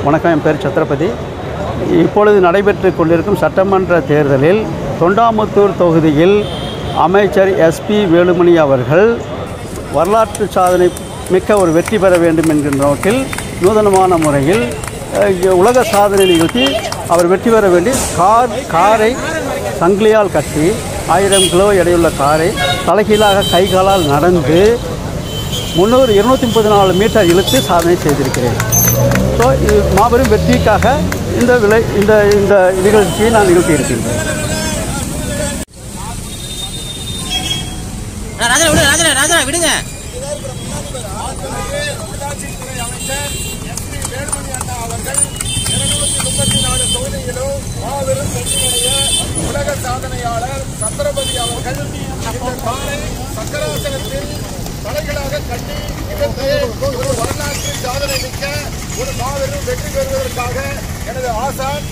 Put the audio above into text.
வணக்கம் என் பேர் சத்ரபதி இப்பொழுது நடைபெற்று கொண்டிருக்கும் சட்டமன்ற தேர்தலில் தொண்டாமுத்தூர் தொகுதியில் அமைச்சர் எஸ்பி வேலுமணி அவர்கள் வரலாற்று சாதனை மிக்க ஒரு வெற்றி பெற வேண்டும் என்கின்ற நோக்கில் நூதனமான முறையில் அஹ், இங்கே உலக சாதனை நிகழ்த்தி அவர் வெற்றி பெற வேண்டி கார் காரை சங்கிலியால் கட்டி ஆயிரம் கிலோ எடையுள்ள காரை தலைகீழாக கைகாலால் நடந்து முந்நூறு இருநூற்றி முப்பத்தி நாலு மீட்டர் இழுத்து சாதனை செய்திருக்கிறேன் ஸோ இது மாபெரும் வெற்றிக்காக இந்த விலை இந்த இந்த நிகழ்ச்சியை நான் நிகழ்த்தியிருக்கின்றேன் ராஜா விடுங்க ராஜா ராஜா விடுங்க உள்ளாட்சித்துறை அமைச்சர் எஸ்பி வேலுமணி அண்ணா அவர்கள் இருநூத்தி முப்பத்தி நாலு தொகுதியிலும் மாபெரும் வெற்றியடைய உலக சாதனையாளர் சந்திரபதி அவர்கள் இந்த காரை சக்கராசனத்தில் தலைகளாக கட்டி இதற்கு ஒரு வரலாற்று சாதனை மிக்க ஒரு மாபெரும் வெற்றி பெறுவதற்காக எனது ஆசான்